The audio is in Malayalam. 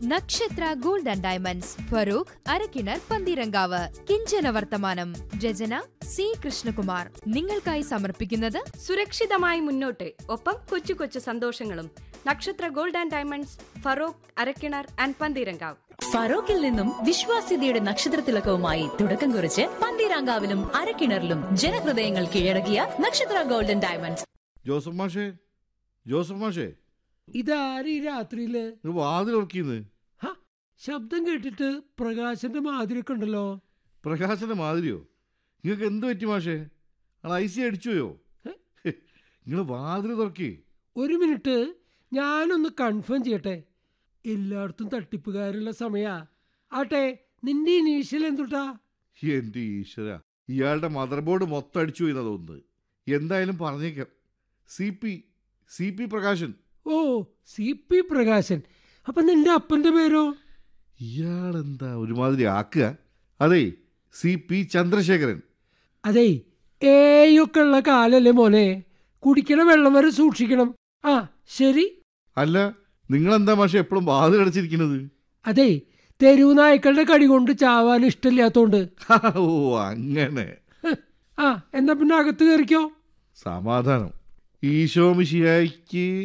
നക്ഷത്ര gold and diamonds Farook Arakkinar Pantheerankavu Kinchana Varthamanam രചന സി കൃഷ്ണകുമാർ നിങ്ങൾക്കായി സമർപ്പിക്കുന്നത് സുരക്ഷിതമായി മുന്നോട്ട് ഒപ്പം കൊച്ചു കൊച്ചു സന്തോഷങ്ങളും Nakshatra gold and diamonds Feroke Arakkinar and Pantheerankavu ഫറോക്കിൽ നിന്നും വിശ്വാസ്യതയുടെ നക്ഷത്രത്തിലക്കവുമായി തുടക്കം കുറിച്ച് പന്തീരാങ്കാവിലും അരക്കിണറിലും ജനഹൃദയങ്ങൾ കീഴടക്കിയ നക്ഷത്ര ഗോൾഡൻ ഡയമണ്ട്സ് ജോസഫ് മാഷേ ജോസഫ് മാഷേ ഇതാരീ രാത്രിയില് ഇത് വാതിൽ ഉറക്കിന്ന് ഹ, ശബ്ദം കേട്ടിട്ട് പ്രകാശന്റെ മാതിരിയൊക്കെ ഉണ്ടല്ലോ പ്രകാശന്റെ മാതിരിയോ നിങ്ങൾക്ക് എന്ത് പറ്റി മാഷേ അത് ഐ സി അടിച്ചുപോയോ നിങ്ങൾ വാതിൽ തുറക്കി ഒരു മിനിറ്റ് ഞാനൊന്ന് കൺഫേം ചെയ്യട്ടെ എല്ലായിടത്തും തട്ടിപ്പുകാരുള്ള സമയാ ആട്ടെ നിന്റെ ഇനീഷ്യൽ എന്തുട്ടാ എൻ്റെ ഈശ്വര ഇയാളുടെ മദർ ബോർഡ് മൊത്തം അടിച്ചു പോയിന്നാ തോന്നുന്നത് എന്തായാലും പറഞ്ഞേക്കാം C P C P Prakashan ഓ സി പി പ്രകാശൻ അപ്പൊ നിന്റെ അപ്പന്റെ പേരോ ഇയാളെന്താ ഒരുമാതിരി ആക്കുക അതെ സി പി ചന്ദ്രശേഖരൻ അതെ ഏയൊക്കെ ഉള്ള കാലല്ലേ മോനെ കുടിക്കണ വെള്ളം വരെ സൂക്ഷിക്കണം ആ ശരി അല്ല നിങ്ങളെന്താ മാഷെ എപ്പോഴും വാതിൽ അടച്ചിരിക്കുന്നത് അതെ തെരുവ് നായ്ക്കളുടെ കടി കൊണ്ട് ചാവാൻ ഇഷ്ടമില്ലാത്തോണ്ട് ഓ അങ്ങനെ ഹ്, ആ എന്നാ പിന്നെ അകത്ത് കയറിക്കോ സമാധാനം ഈശോ മിശിഹായ്ക്ക്